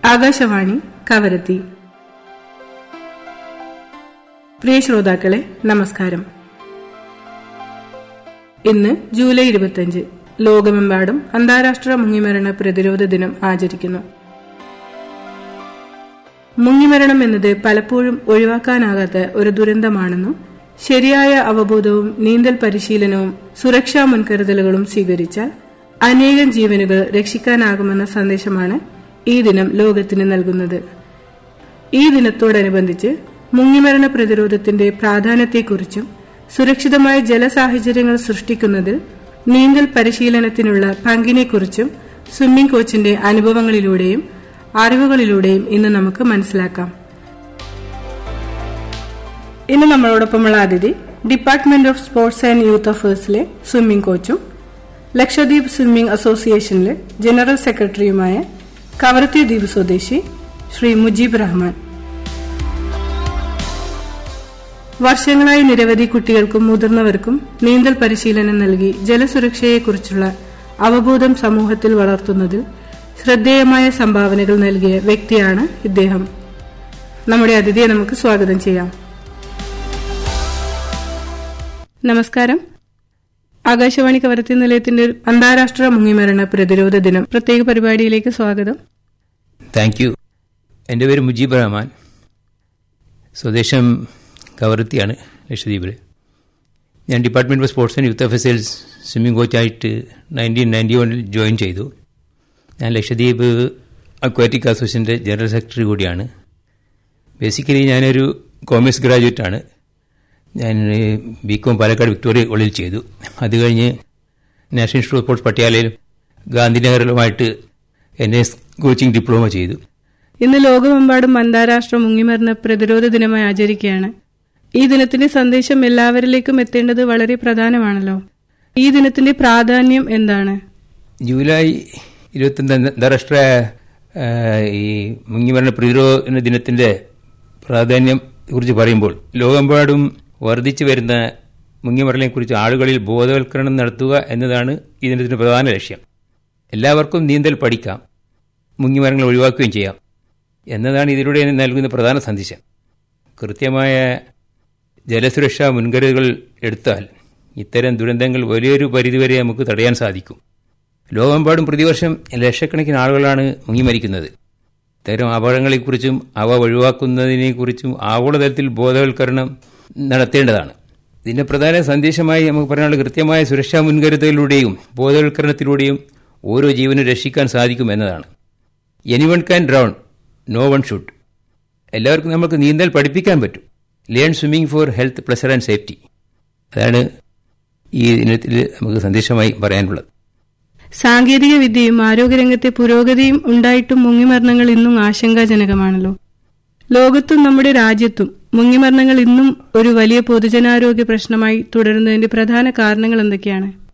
ആകാശവാണി കവരത്തി പ്രിയ ശ്രോതാക്കളെ നമസ്കാരം ഇന്ന് ജൂലൈ ഇരുപത്തിയഞ്ച് ലോകമെമ്പാടും അന്താരാഷ്ട്ര മുങ്ങിമരണ പ്രതിരോധ ദിനം ആചരിക്കുന്നു മുങ്ങിമരണം എന്നത് പലപ്പോഴും ഒഴിവാക്കാനാകാത്ത ഒരു ദുരന്തമാണെന്നും ശരിയായ അവബോധവും നീന്തൽ പരിശീലനവും സുരക്ഷാ മുൻകരുതലുകളും സ്വീകരിച്ചാൽ അനേകം ജീവനുകൾ രക്ഷിക്കാനാകുമെന്ന സന്ദേശമാണ് ഈ ദിനം ലോകത്തിന് നൽകുന്നത് ഈ ദിനത്തോടനുബന്ധിച്ച് മുങ്ങിമരണ പ്രതിരോധത്തിന്റെ പ്രാധാന്യത്തെക്കുറിച്ചും സുരക്ഷിതമായ ജലസാഹചര്യങ്ങൾ സൃഷ്ടിക്കുന്നതിൽ നീന്തൽ പരിശീലനത്തിനുള്ള പങ്കിനെക്കുറിച്ചും സ്വിമ്മിംഗ് കോച്ചിന്റെ അനുഭവങ്ങളിലൂടെയും അറിവുകളിലൂടെയും ഇന്ന് നമുക്ക് മനസ്സിലാക്കാം ഇന്ന് നമ്മളോടൊപ്പമുള്ള അതിഥി department of sports and youth അഫയേഴ്സിലെ സ്വിമ്മിംഗ് കോച്ചും ലക്ഷദ്വീപ് സ്വിമ്മിംഗ് അസോസിയേഷനിലെ ജനറൽ സെക്രട്ടറിയുമായ കവരത്തി ദ്വീപ് സ്വദേശി ശ്രീ മുജീബ് റഹ്മാൻ വർഷങ്ങളായി നിരവധി കുട്ടികൾക്കും മുതിർന്നവർക്കും നീന്തൽ പരിശീലനം നൽകി ജലസുരക്ഷയെക്കുറിച്ചുള്ള അവബോധം സമൂഹത്തിൽ വളർത്തുന്നതിൽ ശ്രദ്ധേയമായ സംഭാവനകൾ നൽകിയ വ്യക്തിയാണ് ഇദ്ദേഹം നമ്മുടെ അതിഥിയെ നമുക്ക് സ്വാഗതം ചെയ്യാം നമസ്കാരം ആകാശവാണി കവരത്തി നിലയത്തിന്റെ അന്താരാഷ്ട്ര മുങ്ങിമരണ പ്രതിരോധ ദിനം പ്രത്യേക പരിപാടിയിലേക്ക് സ്വാഗതം താങ്ക് യു എൻ്റെ പേര് മുജീബ് റഹ്മാൻ സ്വദേശം കവരത്തിയാണ് ലക്ഷദ്വീപിൽ ഞാൻ department of sports and youth affairs swimming കോച്ചായിട്ട് നയൻറ്റീൻ നയൻറ്റി വണ്ണിൽ ജോയിൻ ചെയ്തു ഞാൻ ലക്ഷദ്വീപ് അക്വാറ്റിക് അസോസിയേഷൻ്റെ ജനറൽ സെക്രട്ടറി കൂടിയാണ് ബേസിക്കലി ഞാനൊരു കോമേഴ്സ് ഗ്രാജുവേറ്റാണ് ഞാൻ ബി കോം പാലക്കാട് വിക്ടോറിയ കോളേജിൽ ചെയ്തു അത് കഴിഞ്ഞ് നാഷണൽ ഇൻസ്റ്റിറ്റ്യൂട്ട് ഓഫ് സ്പോർട്സ് പട്യാലയിൽ ഗാന്ധിനഗറിലുമായിട്ട് എൻ എസ് കോച്ചിങ് ഡിപ്ലോമ ചെയ്തു ഇന്ന് ലോകമെമ്പാടും അന്താരാഷ്ട്ര മുങ്ങിമരണ പ്രതിരോധ ദിനമായി ആചരിക്കുകയാണ് ഈ ദിനത്തിന്റെ സന്ദേശം എല്ലാവരിലേക്കും എത്തേണ്ടത് വളരെ പ്രധാനമാണല്ലോ ഈ ദിനത്തിന്റെ പ്രാധാന്യം എന്താണ് ജൂലൈ ഇരുപത്തൊന്ന് അന്താരാഷ്ട്ര ആ, ഈ മുങ്ങിമരണ പ്രതിരോധ ദിനത്തിന്റെ പ്രാധാന്യം കുറിച്ച് പറയുമ്പോൾ ലോകമെമ്പാടും വർദ്ധിച്ചു വരുന്ന മുങ്ങിമരണത്തെക്കുറിച്ച് ആളുകളിൽ ബോധവൽക്കരണം നടത്തുക എന്നതാണ് ഈ ദിനത്തിന്റെ പ്രധാന ലക്ഷ്യം എല്ലാവർക്കും നീന്തൽ പഠിക്കാം മുങ്ങിമരങ്ങൾ ഒഴിവാക്കുകയും ചെയ്യാം എന്നതാണ് ഇതിലൂടെ നൽകുന്ന പ്രധാന സന്ദേശം കൃത്യമായ ജലസുരക്ഷാ മുൻകരുതലുകൾ എടുത്താൽ ഇത്തരം ദുരന്തങ്ങൾ വലിയൊരു പരിധിവരെ നമുക്ക് തടയാൻ സാധിക്കും ലോകമെമ്പാടും പ്രതിവർഷം ലക്ഷക്കണക്കിന് ആളുകളാണ് മുങ്ങിമരിക്കുന്നത് ഇത്തരം അപകടങ്ങളെക്കുറിച്ചും അവ ഒഴിവാക്കുന്നതിനെക്കുറിച്ചും ആഗോളതലത്തിൽ ബോധവൽക്കരണം നടത്തേണ്ടതാണ് ഇതിന്റെ പ്രധാന സന്ദേശമായി നമുക്ക് പറയാനുള്ള കൃത്യമായ സുരക്ഷാ മുൻകരുതലിലൂടെയും ബോധവൽക്കരണത്തിലൂടെയും ഓരോ ജീവനും രക്ഷിക്കാൻ സാധിക്കും എന്നതാണ് anyone can drown no one should എല്ലാവർക്കും നമുക്ക് നീന്തൽ പഠിപ്പിക്കാൻ പറ്റും learn swimming for health pleasure and safety അതാണ് ഈ ദിനത്തിൽ നമുക്ക് സന്ദേശമായി പറയാനുള്ളത് സാങ്കേതിക വിദ്യയും ആരോഗ്യരംഗത്തെ പുരോഗതിയും ഉണ്ടായിട്ടും മുങ്ങിമരണങ്ങൾ ഇന്നും ആശങ്കാജനകമാണല്ലോ ലോകത്തും നമ്മുടെ രാജ്യത്തും മുങ്ങിമരണങ്ങൾ ഇന്നും ഒരു വലിയ പൊതുജനാരോഗ്യ പ്രശ്നമായി തുടരുന്നതിന്റെ പ്രധാന കാരണങ്ങൾ എന്തൊക്കെയാണ്